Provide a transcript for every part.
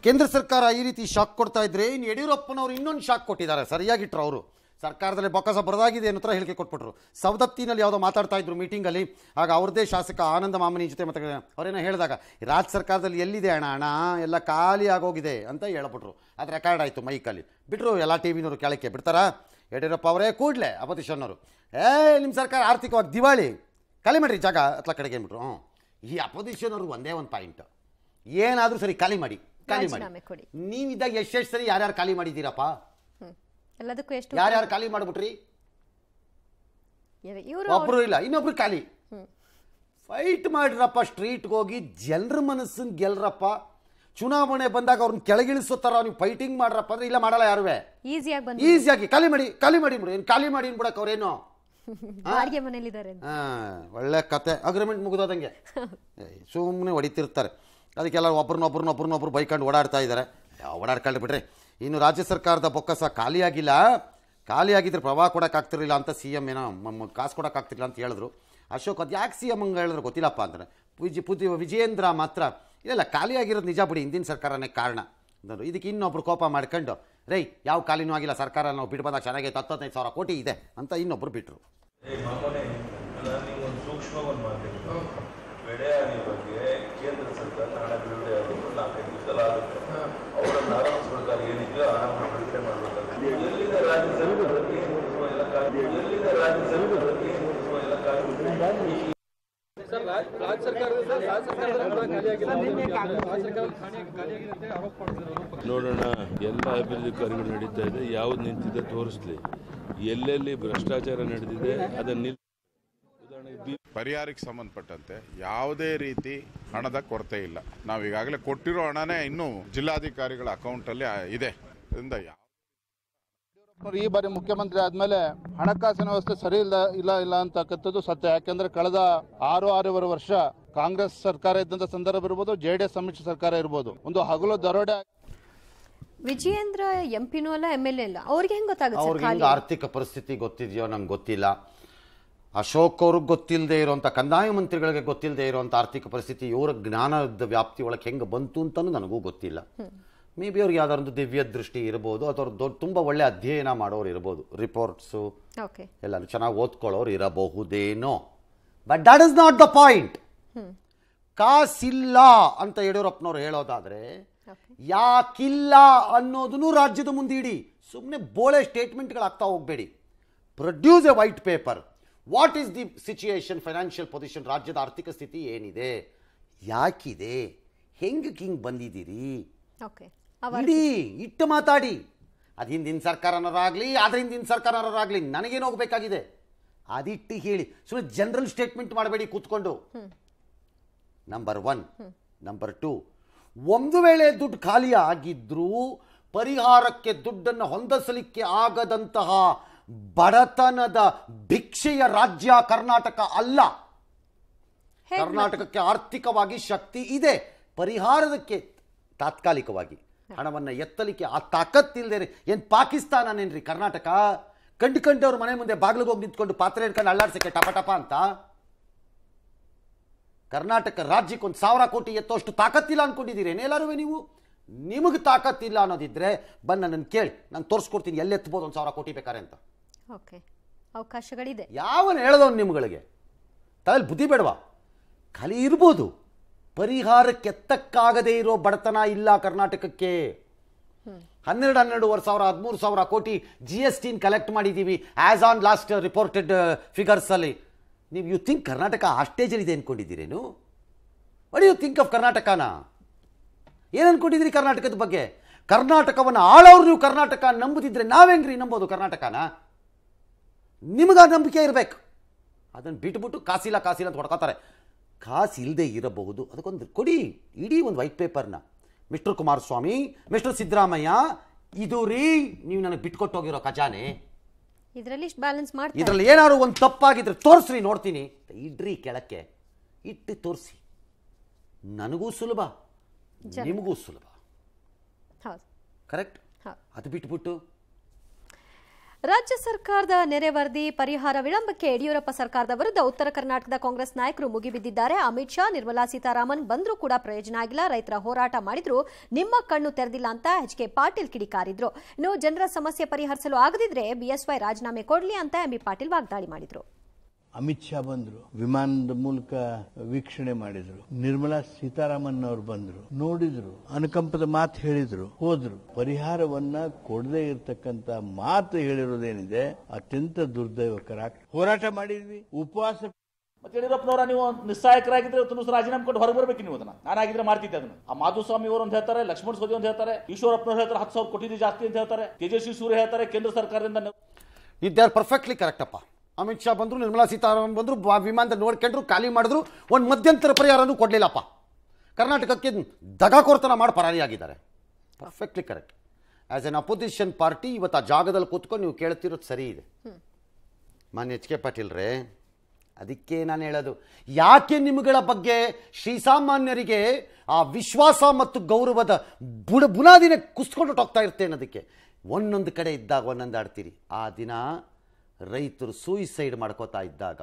ಕೇಂದ್ರ ಸರ್ಕಾರ ಈ ರೀತಿ ಶಾಕ್ ಕೊಡ್ತಾ ಇದ್ರೆ ಇನ್ನು ಯಡಿಯೂರಪ್ಪನವರು ಇನ್ನೊಂದು ಶಾಕ್ ಕೊಟ್ಟಿದ್ದಾರೆ ಸರಿಯಾಗಿಟ್ರು ಅವರು ಸರ್ಕಾರದಲ್ಲಿ ಬೊಕ್ಕಸ ಬರದಾಗಿದೆ ಅನ್ನೋ ಥರ ಹೇಳಿಕೆ ಕೊಟ್ಬಿಟ್ರು ಸವದತ್ತಿನಲ್ಲಿ ಯಾವುದೋ ಮಾತಾಡ್ತಾ ಇದ್ರು ಮೀಟಿಂಗಲ್ಲಿ ಆಗ ಅವ್ರದ್ದೇ ಶಾಸಕ ಆನಂದ ಮಾಮನಿ ಜೊತೆ ಮತ್ತೆ ಅವರೇನೋ ಹೇಳಿದಾಗ ರಾಜ್ಯ ಸರ್ಕಾರದಲ್ಲಿ ಎಲ್ಲಿದೆ ಹಣ ಹಣ ಎಲ್ಲ ಖಾಲಿ ಆಗೋಗಿದೆ ಅಂತ ಹೇಳ್ಬಿಟ್ರು ಅದು ರೆಕಾರ್ಡ್ ಆಯಿತು ಮೈಕಲ್ಲಿ ಬಿಟ್ಟರು ಎಲ್ಲ ಟಿ ವಿನವರು ಕೆಳಕ್ಕೆ ಬಿಡ್ತಾರಾ ಯಡಿಯೂರಪ್ಪ ಅವರೇ ಕೂಡಲೇ ಅಪೋಸಿಷನ್ನವರು ಏ ನಿಮ್ಮ ಸರ್ಕಾರ ಆರ್ಥಿಕವಾಗಿ ದಿವಾಳಿ ಖಾಲಿ ಮಾಡಿರಿ ಜಾಗ ಅತ್ಲ ಕಡೆಗೆ ಅಂದ್ಬಿಟ್ರು ಹ್ಞೂ ಈ ಅಪೋಸಿಷನ್ ಅವ್ರಿಗೆ ಒಂದೇ ಒಂದು ಪಾಯಿಂಟ್ ಏನಾದರೂ ಸರಿ ಖಾಲಿ ಮಾಡಿ ಖಾಲಿ ರಾಜೀನಾಮೆ ಕೊಡಿ. ಮಾಡಿ ನೀವಿದ್ದಾಗ ಎಷ್ಟೆಷ್ಟು ಸರಿ ಯಾರ್ಯಾರು ಖಾಲಿ ಮಾಡಿದ್ದೀರಪ್ಪ ಹ್ಮ್ ಎಲ್ಲದಕ್ಕೂ ಎಷ್ಟು ಯಾರ್ಯಾರು ಖಾಲಿ ಮಾಡ್ಬಿಟ್ರಿ ಇವರು ಒಬ್ರು ಇಲ್ಲ ಇನ್ನೊಬ್ರು ಖಾಲಿ ಫೈಟ್ ಮಾಡ್ರಪ್ಪ ಸ್ಟ್ರೀಟ್ಗೆ ಹೋಗಿ ಜನರ ಮನಸ್ಸನ್ನ ಗೆಲ್ರಪ್ಪ ಚುನಾವಣೆ ಬಂದಾಗ ಅವ್ರನ್ನ ಕೆಳಗಿಳಿಸೋ ಥರ ನೀವು ಫೈಟಿಂಗ್ ಮಾಡ್ರಪ್ಪ ಅಂದ್ರೆ ಇಲ್ಲ ಮಾಡಲ್ಲ ಯಾರುವೆ ಈಸಿಯಾಗಿ ಬಂದು ಈಸಿಯಾಗಿ ಖಾಲಿ ಮಾಡಿ ಖಾಲಿ ಮಾಡಿ ಬಿಡು ಏನು ಖಾಲಿ ಮಾಡಿ ಬಿಡಕ್ಕೆ ಅವ್ರೇನು ಬಾಡಿಗೆ ಮನೇಲಿದ್ದಾರೆ ಅಂತ. ಹಾ, ಒಳ್ಳೆ ಕತೆ ಅಗ್ರಿಮೆಂಟ್ ಮುಗಿದೋದಂಗೆ ಸುಮ್ಮನೆ ಹೊಡಿತಿರ್ತಾರೆ ಅದಕ್ಕೆಲ್ಲ ಒಬ್ರನ್ನೊಬ್ರನ್ನೊಬ್ರನ್ನೊಬ್ರು ಬೈಕೊಂಡು ಓಡಾಡ್ತಾ ಇದ್ದಾರೆ ಓಡಾಡ್ಕೊಂಡು ಬಿಡ್ರಿ ಇನ್ನು ರಾಜ್ಯ ಸರ್ಕಾರದ ಬೊಕ್ಕಸ ಖಾಲಿಯಾಗಿಲ್ಲ ಖಾಲಿಯಾಗಿದ್ರೆ ಪ್ರವಾಹ ಕೊಡೋಕ್ಕಾಗ್ತಿರ್ಲಿಲ್ಲ ಅಂತ ಸಿ ಎಮ್ ಏನೋ ಮ- ಕಾಸು ಕೊಡೋಕ್ಕಾಗ್ತಿಲ್ಲ ಅಂತ ಹೇಳಿದ್ರು ಅಶೋಕ್ ಅದು ಯಾಕೆ ಸಿ ಎಮ್ ಹಂಗೆ ಹೇಳಿದ್ರು ಗೊತ್ತಿಲ್ಲಪ್ಪ ಅಂದ್ರೆ ವಿಜಿ ಪುತಿ ವಿಜಯೇಂದ್ರ ಮಾತ್ರ ಇಲ್ಲ ಖಾಲಿಯಾಗಿರೋದು ನಿಜ ಬಿಡಿ ಹಿಂದಿನ ಸರ್ಕಾರನೇ ಕಾರಣ ಅಂದರು ಇದಕ್ಕೆ ಇನ್ನೊಬ್ರು ಕೋಪ ಮಾಡ್ಕೊಂಡು ರೈ ಯಾವ ಖಾಲಿನೂ ಆಗಿಲ್ಲ ಸರ್ಕಾರ ನಾವು ಬಿಟ್ಟು ಬಂದಾಗ ಚೆನ್ನಾಗೈತೆ ಹತ್ತತ್ತೈದು ಸಾವಿರ ಕೋಟಿ ಇದೆ ಅಂತ ಇನ್ನೊಬ್ರು ಬಿಟ್ಟರು ಏ ಮಾಮನೆ ನಾನು ನಿಮ್ಗೊಂದು ಸೂಕ್ಷ್ಮ ಒಂದು ಮಾತಾಡ್ತೀನಿ ಬೆಳೆಹಾನಿ ಬಗ್ಗೆ ಕೇಂದ್ರ ಸರ್ಕಾರ ಹಣ ಬಿಡುಗಡೆ ಆಗೋದು ನಾಲ್ಕೈದು ದಿವಸ ಆಗುತ್ತೆ ಅವರನ್ನು ಆರಂಭಿಸ್ಬೇಕಾದ್ರೆ ಏನಿದೆಯೋ ಹಣವನ್ನು ಬಿಡುಗಡೆ ಮಾಡಬೇಕಾಗುತ್ತೆ ಎಲ್ಲಿದೆ ರಾಜ್ಯ ಸರ್ಕಾರಕ್ಕೆ ಏನು ಉಳಿಸುವ ಎಲ್ಲ ಕಾಯ್ದೆ ಎಲ್ಲಿದೆ ರಾಜ್ಯ ಸರ್ಕಾರಕ್ಕೆ ಏನು ಉಳಿಸುವ ಎಲ್ಲ ಕಾಯ್ದೆ ನೋಡೋಣ ಎಲ್ಲ ಅಭಿವೃದ್ಧಿ ಕಾರ್ಯಗಳು ನಡೀತಾ ಇದೆ ಯಾವ್ದು ನಿಂತಿದೆ ತೋರಿಸ್ಲಿ ಎಲ್ಲೆಲ್ಲಿ ಭ್ರಷ್ಟಾಚಾರ ನಡೆದಿದೆ ಅದನ್ನ ನಿಲ್ ಉದಾಹರಣೆಗೆ ಬಿ ಪರಿಹಾರಕ್ಕೆ ಸಂಬಂಧಪಟ್ಟಂತೆ ಯಾವುದೇ ರೀತಿ ಹಣದ ಕೊರತೆ ಇಲ್ಲ ನಾವು ಈಗಾಗಲೇ ಕೊಟ್ಟಿರೋ ಹಣನೇ ಇನ್ನೂ ಜಿಲ್ಲಾಧಿಕಾರಿಗಳ ಅಕೌಂಟಲ್ಲಿ ಇದೆ ಇದರಿಂದ ಯಾವ ಅವರು ಈ ಬಾರಿ ಮುಖ್ಯಮಂತ್ರಿ ಆದ್ಮೇಲೆ ಹಣಕಾಸಿನ ವ್ಯವಸ್ಥೆ ಸರಿ ಇಲ್ಲ ಇಲ್ಲ ಇಲ್ಲ ಅಂತಕ್ಕಂಥದ್ದು ಸತ್ಯ ಯಾಕೆಂದ್ರೆ ಕಳೆದ ಆರು ಆರೂವರೆ ವರ್ಷ ಕಾಂಗ್ರೆಸ್ ಸರ್ಕಾರ ಇದ್ದಂತ ಸಂದರ್ಭ ಇರ್ಬೋದು ಜೆ ಡಿ ಎಸ್ ಸಮ್ಮಿಶ್ರ ಸರ್ಕಾರ ಇರ್ಬೋದು ಒಂದು ಹಗಲು ದರೋಡೆ ವಿಜಯೇಂದ್ರ ಎಂ ಪಿನೂ ಅಲ್ಲ ಎಮ್ ಎಲ್ ಎ ಇಲ್ಲ ಅವ್ರಿಗೆ ಹೆಂಗ್ ಗೊತ್ತಾಗುತ್ತೆ ಅವ್ರಿಗೆ ಸರ್ ಹೆಂಗೆ ಖಾಲಿ ಆರ್ಥಿಕ ಪರಿಸ್ಥಿತಿ ಗೊತ್ತಿದೆಯೋ ನಂಗೆ ಗೊತ್ತಿಲ್ಲ ಅಶೋಕ್ ಅವ್ರಿಗೆ ಗೊತ್ತಿಲ್ಲದೆ ಇರುವಂಥ ಕಂದಾಯ ಮಂತ್ರಿಗಳಿಗೆ ಗೊತ್ತಿಲ್ಲದೆ ಇರುವಂಥ ಆರ್ಥಿಕ ಪರಿಸ್ಥಿತಿ ಇವರ ಜ್ಞಾನದ ವ್ಯಾಪ್ತಿ ಒಳಗೆ ಹೆಂಗೆ ಬಂತು ಅಂತಲೂ ನನಗೂ ಗೊತ್ತಿಲ್ಲ ಮೇ ಬಿ ಅವ್ರಿಗೆ ಯಾವ್ದಾರೊಂದು ದಿವ್ಯ ದೃಷ್ಟಿ ಇರ್ಬೋದು ಅಥವಾ ದೊಡ್ಡ ತುಂಬ ಒಳ್ಳೆ ಅಧ್ಯಯನ ಮಾಡೋರು ಇರ್ಬೋದು ರಿಪೋರ್ಟ್ಸು ಓಕೆ ಎಲ್ಲರೂ ಚೆನ್ನಾಗಿ ಓದ್ಕೊಳ್ಳೋರು ಇರಬಹುದೇನೋ but that is not the point ಕಾಸಿಲ್ಲ ಅಂತ ಯಡಿಯೂರಪ್ಪನವ್ರು ಹೇಳೋದಾದ್ರೆ ಯಾಕಿಲ್ಲ ಅನ್ನೋದನ್ನು ರಾಜ್ಯದ ಮುಂದೆ ಇಡಿ ಸುಮ್ಮನೆ ಬೋಳೆ ಸ್ಟೇಟ್ಮೆಂಟ್ಗಳಾಗ್ತಾ ಹೋಗಬೇಡಿ produce a white paper what is the situation financial position ರಾಜ್ಯದ ಆರ್ಥಿಕ ಸ್ಥಿತಿ ಏನಿದೆ ಯಾಕಿದೆ ಹೆಂಗೆ ಹಿಂಗೆ ಬಂದಿದ್ದೀರಿ ಓಕೆ ಇಡೀ ಇಟ್ಟು ಮಾತಾಡಿ ಅದು ಹಿಂದಿನ ಸರ್ಕಾರನವರಾಗಲಿ ಅದ್ರ ಹಿಂದಿನ ಸರ್ಕಾರನವರಾಗಲಿ ನನಗೇನು ಹೋಗಬೇಕಾಗಿದೆ ಅದಿಟ್ಟು ಹೇಳಿ ಸುಮ್ಮನೆ ಜನರಲ್ ಸ್ಟೇಟ್ಮೆಂಟ್ ಮಾಡಬೇಡಿ ಕೂತ್ಕೊಂಡು ನಂಬರ್ ಒನ್ ನಂಬರ್ ಟು ಒಂದು ವೇಳೆ ದುಡ್ಡು ಖಾಲಿ ಆಗಿದ್ರೂ ಪರಿಹಾರಕ್ಕೆ ದುಡ್ಡನ್ನು ಹೊಂದಿಸಲಿಕ್ಕೆ ಆಗದಂತಹ ಬಡತನದ ಭಿಕ್ಷೆಯ ರಾಜ್ಯ ಕರ್ನಾಟಕ ಅಲ್ಲ ಕರ್ನಾಟಕಕ್ಕೆ ಆರ್ಥಿಕವಾಗಿ ಶಕ್ತಿ ಇದೆ ಪರಿಹಾರದಕ್ಕೆ ತಾತ್ಕಾಲಿಕವಾಗಿ ಹಣವನ್ನು ಎತ್ತಲಿಕ್ಕೆ ಆ ತಾಕತ್ತಿಲ್ಲದೆ ಏನು ಪಾಕಿಸ್ತಾನನೇನ್ರಿ ಕರ್ನಾಟಕ ಕಂಡು ಕಂಡವ್ರ ಮನೆ ಮುಂದೆ ಬಾಗಿಲಿಗೆ ಹೋಗಿ ನಿಂತ್ಕೊಂಡು ಪಾತ್ರೆ ಹಿಡ್ಕೊಂಡು ಅಳ್ಳಾಡ್ಸಕ್ಕೆ ಟಪ ಟಪ ಅಂತ ಕರ್ನಾಟಕ ರಾಜ್ಯಕ್ಕೆ ಒಂದು ಸಾವಿರ ಕೋಟಿ ಎತ್ತೋಷ್ಟು ತಾಕತ್ತಿಲ್ಲ ಅನ್ಕೊಂಡಿದ್ದೀರೇನು ಎಲ್ಲರೂ ನೀವು ನಿಮಗೆ ತಾಕತ್ತಿಲ್ಲ ಅನ್ನೋದಿದ್ರೆ ಬಂದು ನನ್ನನ್ನು ಕೇಳಿ ನಾನು ತೋರಿಸ್ಕೊಡ್ತೀನಿ ಎಲ್ಲಿ ಎತ್ಬೋದು ಒಂದು ಸಾವಿರ ಕೋಟಿ ಬೇಕಾರೆ ಅಂತ ಓಕೆ ಅವಕಾಶಗಳಿದೆ ಯಾವನು ಹೇಳ್ದವನು ನಿಮ್ಗಳಿಗೆ ತಲೆಯಲ್ಲಿ ಬುದ್ಧಿ ಬೇಡವಾ ಖಾಲಿ ಇರ್ಬೋದು ಪರಿಹಾರಕ್ಕೆ ಎತ್ತಕ್ಕಾಗದೇ ಇರೋ ಬಡತನ ಇಲ್ಲ ಕರ್ನಾಟಕಕ್ಕೆ ಹನ್ನೆರಡು ಹನ್ನೆರಡುವರೆ ಸಾವಿರ ಹದಿಮೂರು ಸಾವಿರ ಕೋಟಿ ಜಿ ಎಸ್ ಟಿನ ಕಲೆಕ್ಟ್ ಮಾಡಿದ್ದೀವಿ ಆ್ಯಸ್ ಆನ್ ಲಾಸ್ಟ್ ರಿಪೋರ್ಟೆಡ್ ಫಿಗರ್ಸಲ್ಲಿ ನೀವು ಯು ಥಿಂಕ್ ಕರ್ನಾಟಕ ಆ ಸ್ಟೇಜಲ್ಲಿದೆ ಅಂದ್ಕೊಂಡಿದ್ದೀರೇನು ವಡ್ ಯು ಥಿಂಕ್ ಆಫ್ ಕರ್ನಾಟಕನ ಏನು ಅನ್ಕೊಂಡಿದ್ದೀರಿ ಕರ್ನಾಟಕದ ಬಗ್ಗೆ ಕರ್ನಾಟಕವನ್ನು ಆಳೋರು ನೀವು ಕರ್ನಾಟಕ ನಂಬುದಿದ್ರೆ ನಾವೆಂಗ್ರಿ ನಂಬೋದು ಕರ್ನಾಟಕನ ನಿಮಗೆ ಆ ನಂಬಿಕೆ ಇರಬೇಕು ಅದನ್ನು ಬಿಟ್ಬಿಟ್ಟು ಕಾಸಿಲ್ಲ ಕಾಸಿಲ್ಲ ಅಂತ ಹೊಡ್ಕೋತಾರೆ ಕಾಸು ಇಲ್ಲದೆ ಇರಬಹುದು ಅದಕ್ಕೊಂದು ಕೊಡಿ ಇಡೀ ಒಂದು ವೈಟ್ ಪೇಪರ್ನ ಮಿಸ್ಟರ್ ಕುಮಾರಸ್ವಾಮಿ ಮಿಸ್ಟರ್ ಸಿದ್ದರಾಮಯ್ಯ ಇದು ರೀ ನೀವು ನನಗೆ ಬಿಟ್ಕೊಟ್ಟು ಹೋಗಿರೋ ಖಜಾನೆ ಇದರಲ್ಲಿ ಇಷ್ಟು ಬ್ಯಾಲೆನ್ಸ್ ಮಾಡ್ತಾರೆ ಇದರಲ್ಲಿ ಏನಾದ್ರು ಒಂದು ತಪ್ಪಾಗಿದ್ರೆ ತೋರಿಸ್ರಿ ನೋಡ್ತೀನಿ ಇಡ್ರಿ ಕೆಳಕ್ಕೆ ಇಟ್ಟು ತೋರಿಸಿ ನನಗೂ ಸುಲಭ ನಿಮಗೂ ಸುಲಭ ಹೌದು ಕರೆಕ್ಟ್ ಹೌದು ಅದು ಬಿಟ್ಬಿಟ್ಟು ರಾಜ್ಯ ಸರ್ಕಾರದ ನೆರೆ ವರದಿ ಪರಿಹಾರ ವಿಳಂಬಕ್ಕೆ ಯಡಿಯೂರಪ್ಪ ಸರ್ಕಾರದ ವಿರುದ್ಧ ಉತ್ತರ ಕರ್ನಾಟಕದ ಕಾಂಗ್ರೆಸ್ ನಾಯಕರು ಮುಗಿಬಿದ್ದಿದ್ದಾರೆ ಅಮಿತ್ ಶಾ ನಿರ್ಮಲಾ ಸೀತಾರಾಮನ್ ಬಂದರೂ ಕೂಡ ಪ್ರಯೋಜನ ಆಗಿಲ್ಲ ರೈತರ ಹೋರಾಟ ಮಾಡಿದ್ರು ನಿಮ್ಮ ಕಣ್ಣು ತೆರೆದಿಲ್ಲ ಅಂತ ಎಚ್ ಕೆ ಪಾಟೀಲ್ ಕಿಡಿಕಾರಿದ್ರು ಇನ್ನು ಜನರ ಸಮಸ್ಯೆ ಪರಿಹರಿಸಲು ಆಗದಿದ್ರೆ ಬಿಎಸ್ವೈ ರಾಜೀನಾಮೆ ಕೊಡ್ಲಿ ಅಂತ ಎಂಬಿ ಪಾಟೀಲ್ ವಾಗ್ದಾಳಿ ಮಾಡಿದ್ರು ಅಮಿತ್ ಶಾ ಬಂದ್ರು ವಿಮಾನದ ಮೂಲಕ ವೀಕ್ಷಣೆ ಮಾಡಿದ್ರು ನಿರ್ಮಲಾ ಸೀತಾರಾಮನ್ ಅವರು ಬಂದ್ರು ನೋಡಿದ್ರು ಅನುಕಂಪದ ಮಾತು ಹೇಳಿದ್ರು ಹೋದ್ರು ಪರಿಹಾರವನ್ನ ಕೊಡದೇ ಇರತಕ್ಕಂತ ಮಾತು ಹೇಳಿರೋದೇನಿದೆ ಅತ್ಯಂತ ದುರ್ದೈವಕರ ಹೋರಾಟ ಮಾಡಿದ್ವಿ ಉಪವಾಸ ಮತ್ತೆ ಯಡಿಯೂರಪ್ಪನವರ ನೀವು ನಿಸ್ಸಹಾಯಕರಾಗಿದ್ರೆ ತುಂಬ ರಾಜೀನಾಮೆ ಕೊಟ್ಟು ಹೊರಗೆ ಬರ್ಬೇಕು ನೀವು ಅದನ್ನ ನಾನಾಗಿದ್ರೆ ಮಾಡ್ತಿದ್ದೆ ಅದನ್ನ ಆ ಮಾಧುಸ್ವಾಮಿ ಅವರು ಅಂತ ಹೇಳ್ತಾರೆ ಲಕ್ಷ್ಮಣ ಸೋದಿ ಅಂತ ಹೇಳ್ತಾರೆ ಈಶ್ವರಪ್ಪನವ್ರು ಹೇಳ್ತಾರೆ ಹತ್ತು ಸಾವಿರ ಕೊಟ್ಟಿದ್ದು ಜಾಸ್ತಿ ಅಂತ ಹೇಳ್ತಾರೆ ತೇಜಸ್ವಿ ಸೂರ್ಯ ಹೇಳ್ತಾರೆ ಕೇಂದ್ರ ಸರ್ಕಾರದಿಂದ ನೆ- ಇದ್ದೇ ಪರ್ಫೆಕ್ಟ್ಲಿ ಕರೆಕ್ಟ್ ಅಪ್ಪ ಅಮಿತ್ ಶಾ ಬಂದರು ನಿರ್ಮಲಾ ಸೀತಾರಾಮನ್ ಬಂದರು ವಿಮಾನದಲ್ಲಿ ನೋಡ್ಕೊಂಡ್ರು ಖಾಲಿ ಮಾಡಿದ್ರು ಒಂದು ಮಧ್ಯಂತರ ಪರಿಹಾರನೂ ಕೊಡಲಿಲ್ಲಪ್ಪ ಕರ್ನಾಟಕಕ್ಕೆ ದಗಾಕೋರ್ತನ ಮಾಡಿ ಪರಾರಿಯಾಗಿದ್ದಾರೆ perfectly correct as an opposition party ಇವತ್ತು ಆ ಜಾಗದಲ್ಲಿ ಕೂತ್ಕೊಂಡು ನೀವು ಕೇಳ್ತಿರೋದು ಸರಿ ಇದೆ ಮಾನ್ಯ ಎಚ್ ಕೆ ಪಾಟೀಲ್ರೇ ಅದಕ್ಕೆ ನಾನು ಹೇಳೋದು ಯಾಕೆ ನಿಮ್ಮಗಳ ಬಗ್ಗೆ ಶ್ರೀಸಾಮಾನ್ಯರಿಗೆ ಆ ವಿಶ್ವಾಸ ಮತ್ತು ಗೌರವದ ಬುಡ ಬುನಾದಿನ ಕುಸ್ಕೊಂಡು ಹೋಗ್ತಾ ಇರ್ತೇನೆ ಅನ್ನೋದಕ್ಕೆ ಒಂದೊಂದು ಕಡೆ ಇದ್ದಾಗ ಒಂದೊಂದು ಆಡ್ತೀರಿ ಆ ದಿನ ರೈತರು ಸೂಯಿಸೈಡ್ ಮಾಡ್ಕೋತಾ ಇದ್ದಾಗ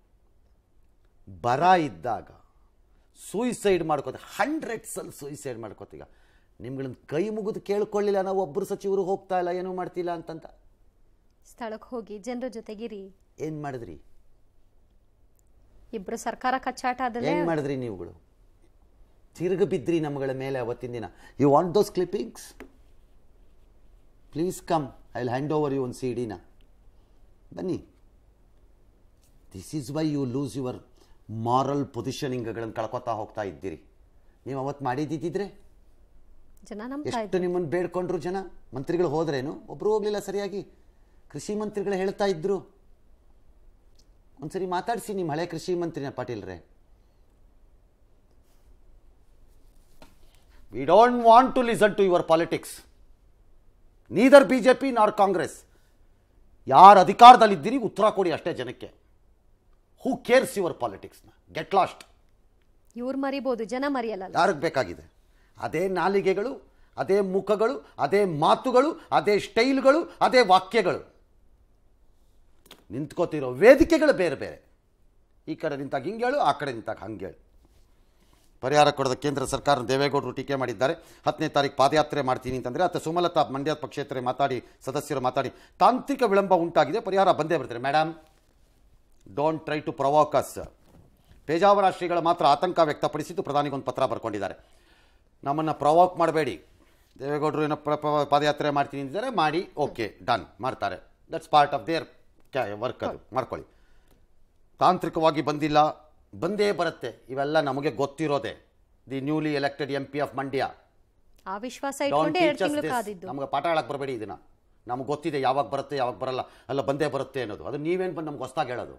ಬರ ಇದ್ದಾಗ ಸೂಯಿಸೈಡ್ ಮಾಡ್ಕೋತ ಹಂಡ್ರೆಡ್ಸಲ್ಲಿ ಸೂಯಿಸೈಡ್ ಮಾಡ್ಕೋತೀಗ ನಿಮ್ಗಳನ್ನ ಕೈ ಮುಗಿದು ಕೇಳ್ಕೊಳ್ಳಿಲ್ಲ ನಾವು ಒಬ್ಬರು ಸಚಿವರು ಹೋಗ್ತಾ ಇಲ್ಲ ಏನೂ ಮಾಡ್ತಿಲ್ಲ ಅಂತಂತ ಸ್ಥಳಕ್ಕೆ ಹೋಗಿ ಜನರ ಜೊತೆಗಿರಿ ಏನು ಮಾಡಿದ್ರಿ ಇಬ್ರು ಸರ್ಕಾರ ಕಚ್ಚಾಟ ಆದಲ್ಲೇ ಏನು ಮಾಡಿದ್ರಿ ನೀವುಗಳು ತಿರುಗಿ ಬಿದ್ರಿ ನಮ್ಮಗಳ ಮೇಲೆ ಅವತ್ತಿನ ದಿನ you want those clippings please come I will hand over you ಒಂದು ಸಿ ಡಿನ ಬನ್ನಿ this is why you lose your moral ಪೊಸಿಷನಿಂಗ್ಗಳನ್ನು ಕಳ್ಕೊತಾ ಹೋಗ್ತಾ ಇದ್ದೀರಿ ನೀವು ಅವತ್ತು ಮಾಡಿದ್ದಿದ್ದಿದ್ರೆ ಜನ ನಂಬ್ತಾ ಎಷ್ಟು ಇದ್ರು ನಿಮ್ಮನ್ನು ಬೇಡ್ಕೊಂಡ್ರು ಜನ ಮಂತ್ರಿಗಳು ಹೋದ್ರೇನು ಒಬ್ಬರು ಹೋಗ್ಲಿಲ್ಲ ಸರಿಯಾಗಿ ಕೃಷಿ ಮಂತ್ರಿಗಳು ಹೇಳ್ತಾ ಇದ್ರು ಒಂದ್ಸರಿ ಮಾತಾಡಿಸಿ ನಿಮ್ಮ ಹಳೆ ಕೃಷಿ ಮಂತ್ರಿನ ಪಾಟೀಲ್ರೆ we don't want to listen to your politics neither B J P nor Congress ಯಾರು ಅಧಿಕಾರದಲ್ಲಿದ್ದೀರಿ ಉತ್ತರ ಕೊಡಿ ಅಷ್ಟೇ ಜನಕ್ಕೆ ಹೂ ಕೇರ್ಸ್ ಯುವರ್ ಪಾಲಿಟಿಕ್ಸ್ನ ಗೆಟ್ ಲಾಸ್ಟ್ ಇವ್ರು ಮರಿಬೋದು ಜನ ಮರಿಯಲ್ಲ ಯಾರಿಗೆ ಬೇಕಾಗಿದೆ ಅದೇ ನಾಲಿಗೆಗಳು ಅದೇ ಮುಖಗಳು ಅದೇ ಮಾತುಗಳು ಅದೇ ಸ್ಟೈಲ್ಗಳು ಅದೇ ವಾಕ್ಯಗಳು ನಿಂತ್ಕೋತಿರೋ ವೇದಿಕೆಗಳು ಬೇರೆ ಬೇರೆ ಈ ಕಡೆ ನಿಂತಾಗ ಹಿಂಗೇಳು ಆ ಕಡೆ ನಿಂತಾಗ ಹಂಗೇಳು ಪರಿಹಾರ ಕೊಡದ ಕೇಂದ್ರ ಸರ್ಕಾರ ದೇವೇಗೌಡರು ಟೀಕೆ ಮಾಡಿದ್ದಾರೆ ಹತ್ತನೇ ತಾರೀಕು ಪಾದಯಾತ್ರೆ ಮಾಡ್ತೀನಿ ಅಂತಂದರೆ ಅಥವಾ ಸುಮಲತಾ ಮಂಡ್ಯ ಪಕ್ಷೇತರ ಮಾತಾಡಿ ಸದಸ್ಯರು ಮಾತಾಡಿ ತಾಂತ್ರಿಕ ವಿಳಂಬ ಉಂಟಾಗಿದೆ ಪರಿಹಾರ ಬಂದೇ ಬರ್ತಾರೆ madam don't try to provoke us Pejavara ಶ್ರೀಗಳು ಮಾತ್ರ ಆತಂಕ ವ್ಯಕ್ತಪಡಿಸಿದ್ದು ಪ್ರಧಾನಿಗೊಂದು ಪತ್ರ ಬರ್ಕೊಂಡಿದ್ದಾರೆ ನಮ್ಮನ್ನು ಪ್ರವೋಕ್ ಮಾಡಬೇಡಿ ದೇವೇಗೌಡರು ಏನೋ ಪ್ರ ಪ್ರ- ಪಾದಯಾತ್ರೆ ಮಾಡ್ತೀನಿ ಅಂದಿದ್ದಾರೆ ಮಾಡಿ ಓಕೆ ಡನ್ ಮಾಡ್ತಾರೆ ದಟ್ಸ್ ಪಾರ್ಟ್ ಆಫ್ ದೇರ್ ಕ್ಯಾ ವರ್ಕ್ ಅದು ಮಾಡ್ಕೊಳ್ಳಿ ತಾಂತ್ರಿಕವಾಗಿ ಬಂದಿಲ್ಲ ಬಂದೇ ಬರುತ್ತೆ ಇವೆಲ್ಲ ನಮಗೆ ಗೊತ್ತಿರೋದೆ the newly elected M P of Mandya ಆ ವಿಶ್ವಾಸ Don't ಇಟ್ಕೊಂಡೆ teach ಎರಡು us ತಿಂಗಳು this. ಕಾದಿದ್ದು ನಮ್ಗೆ ಪಾಠ ಹೇಳಕ್ ಬರಬೇಡಿ ಇದನ್ನ ನಮ್ಗೆ ಗೊತ್ತಿದೆ ಯಾವಾಗ ಬರುತ್ತೆ ಯಾವಾಗ ಬರಲ್ಲ ಅಲ್ಲ ಬಂದೇ ಬರುತ್ತೆ ಅನ್ನೋದು ಅದು ನೀವೇನು ಬಂದು ನಮ್ಗೆ ಹೊಸ್ದಾಗಿ ಹೇಳೋದು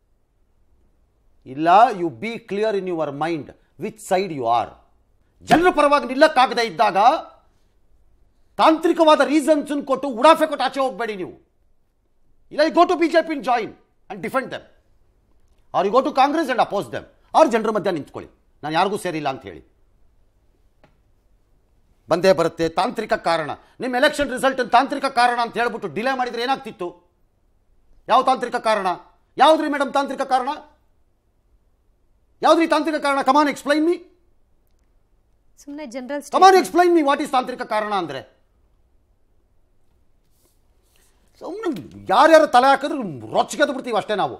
ಇಲ್ಲ you be clear in your mind which side you are ಜನರ ಪರವಾಗಿ ನಿಲ್ಲಕ್ಕಾಗದೇ ಇದ್ದಾಗ ತಾಂತ್ರಿಕವಾದ ರೀಸನ್ಸ್ ಕೊಟ್ಟು ಉಡಾಫೆ ಕೊಟ್ಟು ಆಚೆ ಹೋಗಬೇಡಿ ನೀವು ಇಲ್ಲ go to B J P join and defend them or you go to Congress and oppose them ಅವ್ರ ಜನರ ಮಧ್ಯೆ ನಿಂತ್ಕೊಳ್ಳಿ ನಾನು ಯಾರಿಗೂ ಸೇರಿಲ್ಲ ಅಂತ ಹೇಳಿ ಬಂದೇ ಬರುತ್ತೆ ತಾಂತ್ರಿಕ ಕಾರಣ ನಿಮ್ಮ ಎಲೆಕ್ಷನ್ ರಿಸಲ್ಟ್ ತಾಂತ್ರಿಕ ಕಾರಣ ಅಂತ ಹೇಳ್ಬಿಟ್ಟು ಡಿಲೇ ಮಾಡಿದ್ರೆ ಏನಾಗ್ತಿತ್ತು ಯಾವ ತಾಂತ್ರಿಕ ಕಾರಣ ಯಾವ್ದ್ರಿ ಮೇಡಮ್ ತಾಂತ್ರಿಕ ಕಾರಣ ಯಾವ್ದ್ರಿ ತಾಂತ್ರಿಕ ಕಾರಣ ಕಮಾನ್ ಎಕ್ಸ್ಪ್ಲೈನ್ ಮೀ ಸುಮ್ಮನೆ general come on explain me what is ತಾಂತ್ರಿಕ ಕಾರಣ ಅಂದ್ರೆ ಸುಮ್ಮನೆ ಯಾರ್ಯಾರು ತಲೆ ಹಾಕಿದ್ರು ರೊಚ್ಚಿಗೆದ್ದು ಬಿಡ್ತೀವಿ ಅಷ್ಟೇ ನಾವು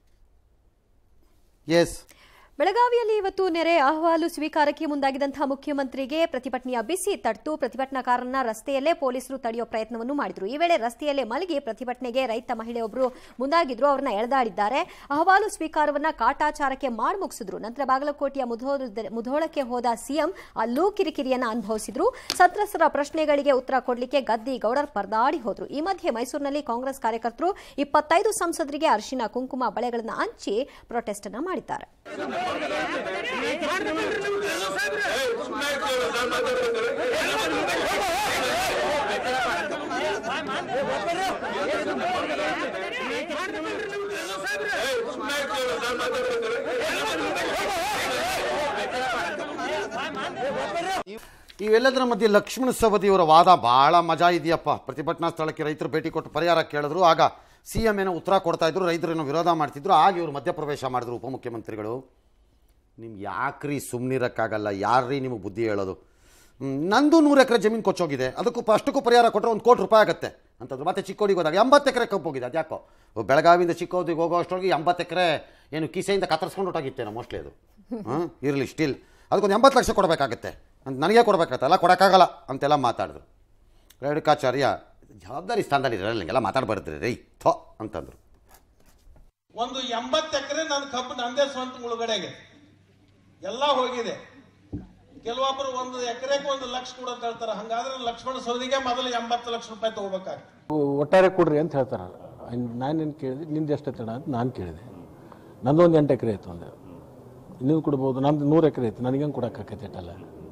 ಎಸ್ ಬೆಳಗಾವಿಯಲ್ಲಿ ಇವತ್ತು ನೆರೆ ಅಹವಾಲು ಸ್ವೀಕಾರಕ್ಕೆ ಮುಂದಾಗಿದ್ದಂತಹ ಮುಖ್ಯಮಂತ್ರಿಗೆ ಪ್ರತಿಭಟನೆಯ ಬಿಸಿ ತಟ್ಟು ಪ್ರತಿಭಟನಾಕಾರನ ರಸ್ತೆಯಲ್ಲೇ ಪೊಲೀಸರು ತಡೆಯೋ ಪ್ರಯತ್ನವನ್ನು ಮಾಡಿದ್ರು ಈ ವೇಳೆ ರಸ್ತೆಯಲ್ಲೇ ಮಲಗಿ ಪ್ರತಿಭಟನೆಗೆ ರೈತ ಮಹಿಳೆಯೊಬ್ಬರು ಮುಂದಾಗಿದ್ರು ಅವ್ರನ್ನ ಎಳೆದಾಡಿದ್ದಾರೆ ಅಹವಾಲು ಸ್ವೀಕಾರವನ್ನ ಕಾಟಾಚಾರಕ್ಕೆ ಮಾಡಿ ಮುಗಿಸಿದ್ರು ನಂತರ ಬಾಗಲಕೋಟೆಯ ಮುಧೋಳ ಮುಧೋಳಕ್ಕೆ ಹೋದ ಸಿಎಂ ಅಲ್ಲೂ ಕಿರಿಕಿರಿಯನ್ನ ಅನುಭವಿಸಿದ್ರು ಸಂತ್ರಸ್ತರ ಪ್ರಶ್ನೆಗಳಿಗೆ ಉತ್ತರ ಕೊಡಲಿಕ್ಕೆ ಗದ್ದಿ ಗೌಡರ್ ಪರದಾಡಿ ಹೋದ್ರು ಈ ಮಧ್ಯೆ ಮೈಸೂರಿನಲ್ಲಿ ಕಾಂಗ್ರೆಸ್ ಕಾರ್ಯಕರ್ತರು ಇಪ್ಪತ್ತೈದು ಸಂಸದರಿಗೆ ಅರಿಶಿನ ಕುಂಕುಮ ಬಳೆಗಳನ್ನು ಹಂಚಿ ಪ್ರೊಟೆಸ್ಟ್ ಅನ್ನ ಮಾಡಿದ್ದಾರೆ ಇವೆಲ್ಲದರ ಮಧ್ಯೆ ಲಕ್ಷ್ಮಣ ಸವದಿಯವರ ವಾದ ಭಾಳ ಮಜಾ ಇದೆಯಪ್ಪ ಪ್ರತಿಭಟನಾ ಸ್ಥಳಕ್ಕೆ ರೈತರು ಭೇಟಿ ಕೊಟ್ಟು ಪರಿಹಾರ ಕೇಳಿದ್ರು ಆಗ ಸಿ ಎಂ ಏನೋ ಉತ್ತರ ಕೊಡ್ತಾ ಇದ್ರು ರೈತರೇನೋ ವಿರೋಧ ಮಾಡ್ತಿದ್ರು ಆಗ ಇವರು ಮಧ್ಯಪ್ರವೇಶ ಮಾಡಿದ್ರು ಉಪಮುಖ್ಯಮಂತ್ರಿಗಳು ನಿಮ್ಗೆ ಯಾಕ್ರಿ ಸುಮ್ಮನಿರಕ್ಕಾಗಲ್ಲ ಯಾರ್ರೀ ನಿಮಗೆ ಬುದ್ಧಿ ಹೇಳೋದು ಹ್ಮ್, ನಂದು ನೂರು ಎಕರೆ ಜಮೀನು ಕೊಚ್ಚೋಗಿದೆ ಅದಕ್ಕೂ ಪ- ಅಷ್ಟಕ್ಕೂ ಪರಿಹಾರ ಕೊಟ್ಟರೆ ಒಂದು ಕೋಟಿ ರೂಪಾಯಿ ಆಗುತ್ತೆ ಅಂತಂದ್ರು ಮತ್ತೆ ಚಿಕ್ಕೋಡಿಗೆ ಹೋದಾಗ ಎಂಬತ್ತು ಎಕರೆ ಕಬ್ಬು ಹೋಗಿದೆ ಅದ್ಯಾಕೋ ಓ, ಬೆಳಗಾವಿಯಿಂದ ಚಿಕ್ಕೋದಿಗೆ ಹೋಗೋ ಅಷ್ಟೊಳಗೆ ಎಂಬತ್ತು ಎಕರೆ ಏನು ಕಿಸೆಯಿಂದ ಕತ್ತರಿಸ್ಕೊಂಡು ಹೊಟ್ಟೋಗಿತ್ತೇನೋ ಮೋಸ್ಟ್ಲಿ ಅದು ಹಾಂ ಇರಲಿ ಸ್ಟಿಲ್ ಅದಕ್ಕೊಂದು ಎಂಬತ್ತು ಲಕ್ಷ ಕೊಡಬೇಕಾಗತ್ತೆ ಅಂತ ನನಗೆ ಕೊಡಬೇಕಾಗತ್ತಲ್ಲ ಕೊಡೋಕ್ಕಾಗಲ್ಲ ಅಂತೆಲ್ಲ ಮಾತಾಡಿದ್ರು ರೇಣುಕಾಚಾರ್ಯ ಜವಾಬ್ದಾರಿ ಸ್ಥಾನದಲ್ಲಿ ಇರಲ್ಲ ನಿಂಗೆಲ್ಲ ಮಾತಾಡ್ಬಾರ್ದ್ರಿ ರೈ ಥೋ ಅಂತಂದ್ರು ಒಂದು ಎಂಬತ್ತು ಎಕರೆ ನನ್ನ ಕಬ್ಬು ನಂದೇ ಸ್ವಂತ ಮುಳುಗಡೆಗೆ ಎಲ್ಲ ಹೋಗಿದೆ ಕೆಲವೊಬ್ಬರು ಒಂದು ಎಕರೆಗೆ ಒಂದು ಲಕ್ಷ ಕೂಡ ಅಂತ ಹೇಳ್ತಾರೆ ಹಂಗಾದ್ರೆ ಲಕ್ಷ್ಮಣ ಸವದಿಗೆ ಮೊದಲು ಎಂಬತ್ತು ಲಕ್ಷ ರೂಪಾಯಿ ತಗೋಬೇಕಾಗ್ತದೆ ಒಟ್ಟಾರೆ ಕೊಡ್ರಿ ಅಂತ ಹೇಳ್ತಾರ ನಾನೇನು ಕೇಳಿದೆ ನಿಂದು ಎಷ್ಟೈತೆ ಅಣ್ಣ ಅಂತ ನಾನು ಕೇಳಿದೆ ನಂದೊಂದು ಎಂಟು ಎಕರೆ ಇತ್ತು ಒಂದು ನೀವು ಕೊಡ್ಬೋದು ನಂದು ನೂರು ಎಕರೆ ಇತ್ತು ನನಗೆ ಹೆಂಗೆ ಕೊಡೋಕ್ಕಾಕೈತೆ ಅಲ್ಲ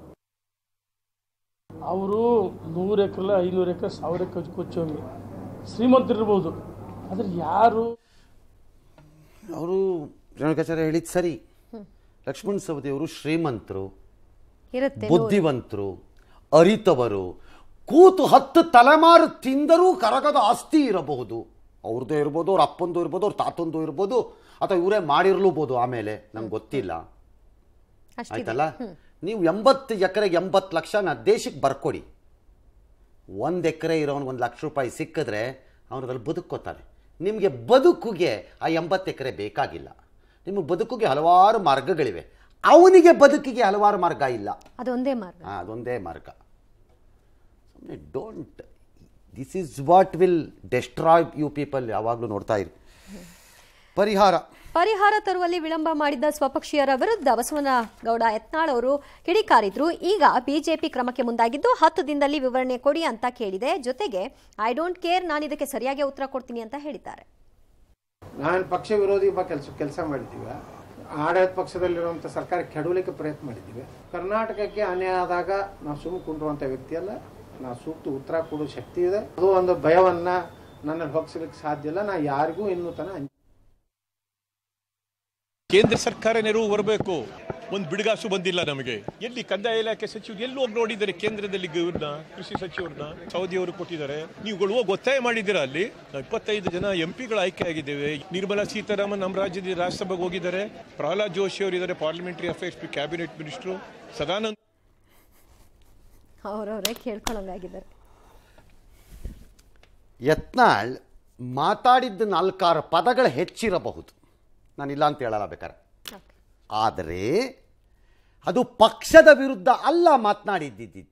ಅವರು ನೂರು ಎಕರೆ ಐನೂರು ಎಕರೆ ಸಾವಿರ ಎಕರೆ ಕೊಚ್ಚೋಂಗೆ ಶ್ರೀಮಂತರಿರ್ಬೋದು ಆದ್ರೆ ಯಾರು ಅವರು ರೇಣುಕಾಚಾರ್ಯ ಹೇಳಿದ್ ಸರಿ ಲಕ್ಷ್ಮಣ್ ಸವದಿಯವರು ಶ್ರೀಮಂತರು ಇರುತ್ತೆ ಬುದ್ಧಿವಂತರು ಅರಿತವರು ಕೂತು ಹತ್ತು ತಲೆಮಾರು ತಿಂದರೂ ಕರಗದ ಆಸ್ತಿ ಇರಬಹುದು ಅವ್ರದ್ದು ಇರ್ಬೋದು ಅವ್ರ ಅಪ್ಪಂದು ಇರ್ಬೋದು ಅವ್ರ ತಾತಂದು ಇರ್ಬೋದು ಅಥವಾ ಇವರೇ ಮಾಡಿರ್ಲೂಬೋದು ಆಮೇಲೆ ನಂಗೆ ಗೊತ್ತಿಲ್ಲ ಅಷ್ಟಿದೆ ಆಯ್ತಲ್ಲ ನೀವು ಎಂಬತ್ತು ಎಕರೆಗೆ ಎಂಬತ್ತು ಲಕ್ಷನ ದೇಶಕ್ಕೆ ಬರ್ಕೊಡಿ ಒಂದು ಎಕರೆ ಇರೋನ್ ಒಂದು ಲಕ್ಷ ರೂಪಾಯಿ ಸಿಕ್ಕಿದ್ರೆ ಅವನದ್ರಲ್ಲಿ ಬದುಕೋತಾನೆ ನಿಮಗೆ ಬದುಕುಗೆ ಆ ಎಂಬತ್ತು ಎಕರೆ ಬೇಕಾಗಿಲ್ಲ ನಿಮಗೆ ಬದುಕುಗೆ ಹಲವಾರು ಮಾರ್ಗಗಳಿವೆ ಅವನಿಗೆ ಬದುಕಿಗೆ ಹಲವಾರು ಮಾರ್ಗ ಇಲ್ಲ ಅದೊಂದೇ ಮಾರ್ಗ ಹಾಂ ಅದೊಂದೇ ಮಾರ್ಗ ಸುಮ್ಮನೆ don't this is what will destroy you people ಯಾವಾಗಲೂ ನೋಡ್ತಾ ಇರಿ ಪರಿಹಾರ ಪರಿಹಾರ ತರುವಲ್ಲಿ ವಿಳಂಬ ಮಾಡಿದ್ದ ಸ್ವಪಕ್ಷೀಯರ ವಿರುದ್ಧ ಬಸವನಗೌಡ ಯತ್ನಾಳ್ ಅವರು ಕಿಡಿಕಾರಿದ್ರು ಈಗ ಬಿಜೆಪಿ ಕ್ರಮಕ್ಕೆ ಮುಂದಾಗಿದ್ದು ಹತ್ತು ದಿನದಲ್ಲಿ ವಿವರಣೆ ಕೊಡಿ ಅಂತ ಕೇಳಿದೆ ಜೊತೆಗೆ ಐ ಡೋಂಟ್ ಕೇರ್ ನಾನು ಇದಕ್ಕೆ ಸರಿಯಾಗಿ ಉತ್ತರ ಕೊಡ್ತೀನಿ ಅಂತ ಹೇಳಿದ್ದಾರೆ ನಾನು ಪಕ್ಷ ವಿರೋಧಿ ಬ ಕೆಲಸ ಕೆಲಸ ಮಾಡಿದ್ದೀವಿ ಆಡಳಿತ ಪಕ್ಷದಲ್ಲಿರುವಂಥ ಸರ್ಕಾರ ಕೆಡವಲಿಕ್ಕೆ ಪ್ರಯತ್ನ ಮಾಡಿದ್ದೀವಿ ಕರ್ನಾಟಕಕ್ಕೆ ಅನ್ಯಾಯ ಆದಾಗ ನಾವು ಸುಮ್ಮನೆ ಕುಂಡ್ರುವಂಥ ವ್ಯಕ್ತಿ ಅಲ್ಲ ನಾವು ಸೂಕ್ತ ಉತ್ತರ ಕೊಡೋ ಶಕ್ತಿ ಇದೆ ಅದು ಒಂದು ಭಯವನ್ನ ನನ್ನಲ್ಲಿ ಹೊಗ್ಸಲಿಕ್ಕೆ ಸಾಧ್ಯ ಇಲ್ಲ ನಾ ಯಾರಿಗೂ ಇನ್ನೂ ತನ ಹಂಚ್- ಕೇಂದ್ರ ಸರ್ಕಾರ ನೆರವು ಬರಬೇಕು ಒಂದು ಬಿಡುಗಾಸು ಬಂದಿಲ್ಲ ನಮಗೆ ಎಲ್ಲಿ ಕಂದಾಯ ಇಲಾಖೆ ಸಚಿವರು ಎಲ್ಲಿ ಹೋಗಿ ನೋಡಿದ್ದಾರೆ ಕೇಂದ್ರದಲ್ಲಿ ಇವ್ರನ್ನ ಕೃಷಿ ಸಚಿವರನ್ನ ಸೌದಿ ಅವರು ಕೊಟ್ಟಿದ್ದಾರೆ ನೀವುಗಳು ಹೋಗಿ ಒತ್ತಾಯ ಮಾಡಿದ್ದೀರಾ ಅಲ್ಲಿ ನಾವು ಇಪ್ಪತ್ತೈದು ಜನ ಎಂ ಪಿಗಳು ಆಯ್ಕೆ ಆಗಿದ್ದೇವೆ ನಿರ್ಮಲಾ ಸೀತಾರಾಮನ್ ನಮ್ಮ ರಾಜ್ಯದ ರಾಜ್ಯಸಭೆಗೆ ಹೋಗಿದ್ದಾರೆ ಪ್ರಹ್ಲಾದ್ ಜೋಶಿ ಅವರು ಇದ್ದಾರೆ parliamentary affairs cabinet minister Sadananda ಅವರವರೇ ಕೇಳ್ಕೊಳ್ಳೋಂಗಾಗಿದ್ದಾರೆ ಯತ್ನಾಳ್ ಮಾತಾಡಿದ್ದ ನಾಲ್ಕಾರು ಪದಗಳು ಹೆಚ್ಚಿರಬಹುದು ನಾನಿಲ್ಲ ಅಂತ ಹೇಳಲ್ಲ ಬೇಕಾರೆ ಆದರೆ ಅದು ಪಕ್ಷದ ವಿರುದ್ಧ ಅಲ್ಲ ಮಾತನಾಡಿದ್ದಿದ್ದು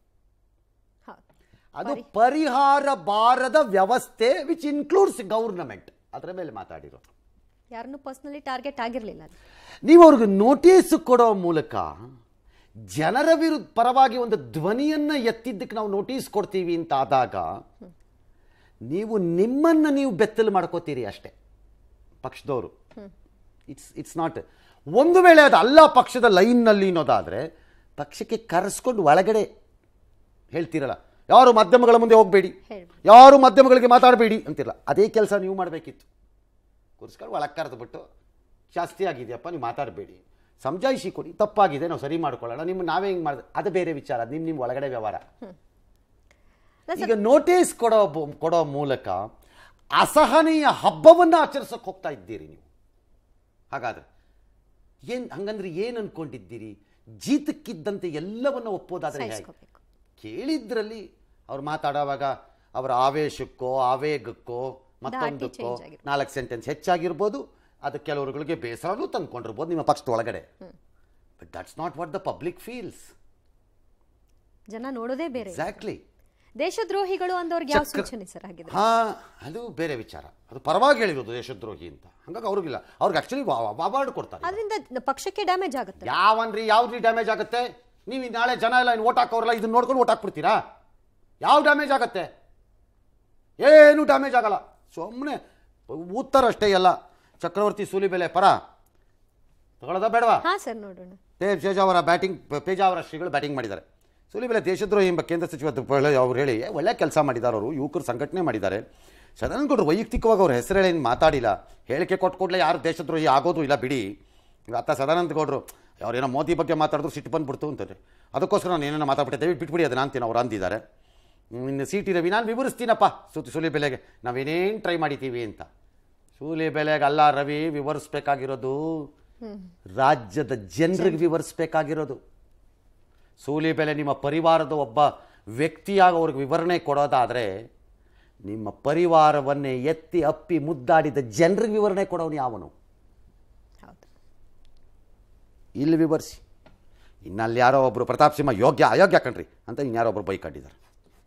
ಅದು ಪರಿಹಾರ ಬಾರದ ವ್ಯವಸ್ಥೆ ವಿಚ್ ಇನ್ಕ್ಲೂಡ್ಸ್ ಗೌರ್ನಮೆಂಟ್ ಅದರ ಮೇಲೆ ಮಾತಾಡಿರೋದು ಯಾರನ್ನೂ ಪರ್ಸನಲಿ ಟಾರ್ಗೆಟ್ ಆಗಿರಲಿಲ್ಲ ಅದು ನೀವು ಅವ್ರಿಗೆ ನೋಟಿಸ್ ಕೊಡೋ ಮೂಲಕ ಜನರ ವಿರುದ್ಧ ಪರವಾಗಿ ಒಂದು ಧ್ವನಿಯನ್ನು ಎತ್ತಿದ್ದಕ್ಕೆ ನಾವು ನೋಟಿಸ್ ಕೊಡ್ತೀವಿ ಅಂತ ಆದಾಗ ನೀವು ನಿಮ್ಮನ್ನು ನೀವು ಬೆತ್ತಲು ಮಾಡ್ಕೋತೀರಿ ಅಷ್ಟೇ ಪಕ್ಷದವರು ಇಟ್ಸ್ ಇಟ್ಸ್ ನಾಟ್ ಒಂದು ವೇಳೆ ಅದು ಅಲ್ಲ ಪಕ್ಷದ ಲೈನ್ನಲ್ಲಿ ಅನ್ನೋದಾದರೆ ಪಕ್ಷಕ್ಕೆ ಕರೆಸ್ಕೊಂಡು ಒಳಗಡೆ ಹೇಳ್ತೀರಲ್ಲ ಯಾರು ಮಾಧ್ಯಮಗಳ ಮುಂದೆ ಹೋಗಬೇಡಿ ಯಾರು ಮಾಧ್ಯಮಗಳಿಗೆ ಮಾತಾಡಬೇಡಿ ಅಂತಿರಲ್ಲ ಅದೇ ಕೆಲಸ ನೀವು ಮಾಡಬೇಕಿತ್ತು ಕೂರಿಸ್ಕೊಂಡು ಒಳಗೆ ಕರೆದುಬಿಟ್ಟು ಜಾಸ್ತಿ ಆಗಿದೆಯಪ್ಪ ನೀವು ಮಾತಾಡಬೇಡಿ ಸಮಜಾಯಿಷಿ ಕೊಡಿ ತಪ್ಪಾಗಿದೆ ನಾವು ಸರಿ ಮಾಡ್ಕೊಳ್ಳೋಣ ನಿಮ್ಮ ನಾವೇ ಹಿಂಗೆ ಮಾಡಿದ್ರೆ ಅದು ಬೇರೆ ವಿಚಾರ ನಿಮ್ಮ ನಿಮ್ಮ ಒಳಗಡೆ ವ್ಯವಹಾರ ಈಗ ನೋಟಿಸ್ ಕೊಡೋ ಬು- ಕೊಡೋ ಮೂಲಕ ಅಸಹನೆಯ ಹಬ್ಬವನ್ನು ಆಚರಿಸೋಕೆ ಹೋಗ್ತಾ ಇದ್ದೀರಿ ನೀವು ಹಾಗಾದ್ರೆ ಏನು ಹಂಗಂದ್ರೆ ಏನು ಅನ್ಕೊಂಡಿದ್ದೀರಿ ಜೀತಕ್ಕಿದ್ದಂತೆ ಎಲ್ಲವನ್ನು ಒಪ್ಪೋದಾದ್ರೆ ಹೇಗೆ ಸಹಿಸ್ಕೋಬೇಕು. ಕೇಳಿದ್ರಲ್ಲಿ ಅವ್ರು ಮಾತಾಡೋವಾಗ ಅವರ ಆವೇಶಕ್ಕೋ ಆವೇಗಕ್ಕೋ ಮತ್ತೊಂದಕ್ಕೋ change ಆಗಿರ್ಬೋದು. ನಾಲ್ಕು ಸೆಂಟೆನ್ಸ್ ಹೆಚ್ಚಾಗಿರ್ಬೋದು ಅದು ಕೆಲವರುಗಳಿಗೆ ಬೇಸರನೂ ತಂದ್ಕೊಂಡಿರ್ಬೋದು ನಿಮ್ಮ ಪಕ್ಷದ ಒಳಗಡೆ but that's not what the public feels ಜನ ನೋಡೋದೇ ಬೇರೆ ಎಕ್ಸಾಕ್ಟ್ಲಿ ದೇಶದ್ರೋಹಿಗಳು ಅಂದವ್ರಿಗೆ ಯಾವ ಚಕ್ರ- ಸೂಚನೆ ಸರ್ ಆಗಿದೆ ಹಾ ಅದು ಬೇರೆ ವಿಚಾರ ಅದು ಪರವಾಗಿ ಹೇಳಿರೋದು ದೇಶದ್ರೋಹಿ ಅಂತ ಹಂಗಾಗಿ ಅವ್ರಿಗಿಲ್ಲ ಅವ್ರಿಗೆ ಆಕ್ಚುಲಿ ಅವಾರ್ಡ್ ಕೊಡ್ತಾರೆ ಅದರಿಂದ ಪಕ್ಷಕ್ಕೆ ಡ್ಯಾಮೇಜ್ ಆಗುತ್ತೆ ಯಾವನ್ರಿ ಯಾವ್ದ್ರಿ ಡ್ಯಾಮೇಜ್ ಆಗುತ್ತೆ ನೀವು ಈ ನಾಳೆ ಜನ ಎಲ್ಲ ಓಟ್ ಹಾಕೋರಲ್ಲ ಇದನ್ನ ನೋಡ್ಕೊಂಡು ಓಟ್ ಹಾಕ್ಬಿಡ್ತೀರಾ ಯಾವ ಡ್ಯಾಮೇಜ್ ಆಗುತ್ತೆ ಏನು ಡ್ಯಾಮೇಜ್ ಆಗಲ್ಲ ಸುಮ್ಮನೆ ಉತ್ತರ ಅಷ್ಟೇ ಎಲ್ಲ ಚಕ್ರವರ್ತಿ ಸೂಲಿಬೆಲೆ ಪರ ತಗೊಳ್ಳೋದ ಬೇಡವಾ ಹಾ ಸರ್ ನೋಡೋಣ ತೇಜ್ ಪೇಜಾವರ ಬ್ಯಾಟಿಂಗ್ ಪೇಜಾವರ ಶ್ರೀಗಳು ಬ್ಯಾಟಿಂಗ್ ಮಾಡಿದ್ದಾರೆ ಸುಲಿಬೆಲೆ ದೇಶದ್ರೋಹಿ ಎಂಬ ಕೇಂದ್ರ ಸಚಿವ ದುಪ್ಪಳ್ಳಿ ಅವ್ರು ಹೇಳಿ ಒಳ್ಳೆ ಕೆಲಸ ಮಾಡಿದ್ದಾರೆ ಅವರು ಯುವಕರು ಸಂಘಟನೆ ಮಾಡಿದ್ದಾರೆ ಸದಾನಂದ ಗೌಡರು ವೈಯಕ್ತಿಕವಾಗಿ ಅವ್ರ ಹೆಸರು ಹೇಳಿ ಮಾತಾಡಿಲ್ಲ ಹೇಳಿಕೆ ಕೊಟ್ಟು ಕೂಡಲೇ ಯಾರು ದೇಶದ್ರೋಹಿ ಆಗೋದು ಇಲ್ಲ ಬಿಡಿ ಈಗ ಅತ್ತ ಸದಾನಂದ ಗೌಡರು ಅವ್ರೇನೋ ಮೋದಿ ಬಗ್ಗೆ ಮಾತಾಡಿದ್ರು ಸಿಟ್ಟು ಬಂದ್ಬಿಡ್ತು ಅಂತಾರೆ ಅದಕ್ಕೋಸ್ಕರ ನಾನು ಏನೇನೋ ಮಾತಾಡ್ಬಿಟ್ಟೆ ದಯವಿಟ್ಟು ಬಿಟ್ಬಿಡಿ ಅದನ್ನ ಅಂತೀನಿ ಅವ್ರು ಅಂದಿದ್ದಾರೆ ಹ್ಮ್, ಇನ್ನು ಸಿ ಟಿ ರವಿ ನಾನು ವಿವರಿಸ್ತೀನಪ್ಪ ಸುತ್ತಿ ಸುಲಿ ಬೆಲೆಗೆ ನಾವೇನೇನು ಟ್ರೈ ಮಾಡಿದ್ದೀವಿ ಅಂತ ಸೂಲಿ ಬೆಲೆಗೆ ಅಲ್ಲ ರವಿ ವಿವರಿಸ್ಬೇಕಾಗಿರೋದು ರಾಜ್ಯದ ಜನರಿಗೆ ವಿವರಿಸ್ಬೇಕಾಗಿರೋದು ಸೂಲಿ ಬೆಲೆ ನಿಮ್ಮ ಪರಿವಾರದ ಒಬ್ಬ ವ್ಯಕ್ತಿಯಾಗಿ ಅವ್ರಿಗೆ ವಿವರಣೆ ಕೊಡೋದಾದರೆ ನಿಮ್ಮ ಪರಿವಾರವನ್ನೇ ಎತ್ತಿ ಅಪ್ಪಿ ಮುದ್ದಾಡಿದ ಜನರಿಗೆ ವಿವರಣೆ ಕೊಡೋನು ಯಾವನು ಇಲ್ಲಿ ವಿವರಿಸಿ ಇನ್ನಲ್ಲಿ ಯಾರೋ ಒಬ್ಬರು ಪ್ರತಾಪ್ ಸಿಂಹ ಯೋಗ್ಯ ಅಯೋಗ್ಯ ಕಣ್ರಿ ಅಂತ ಇನ್ಯಾರೋ ಒಬ್ಬರು ಬೈಕ್ ಕಟ್ಟಿದ್ದಾರೆ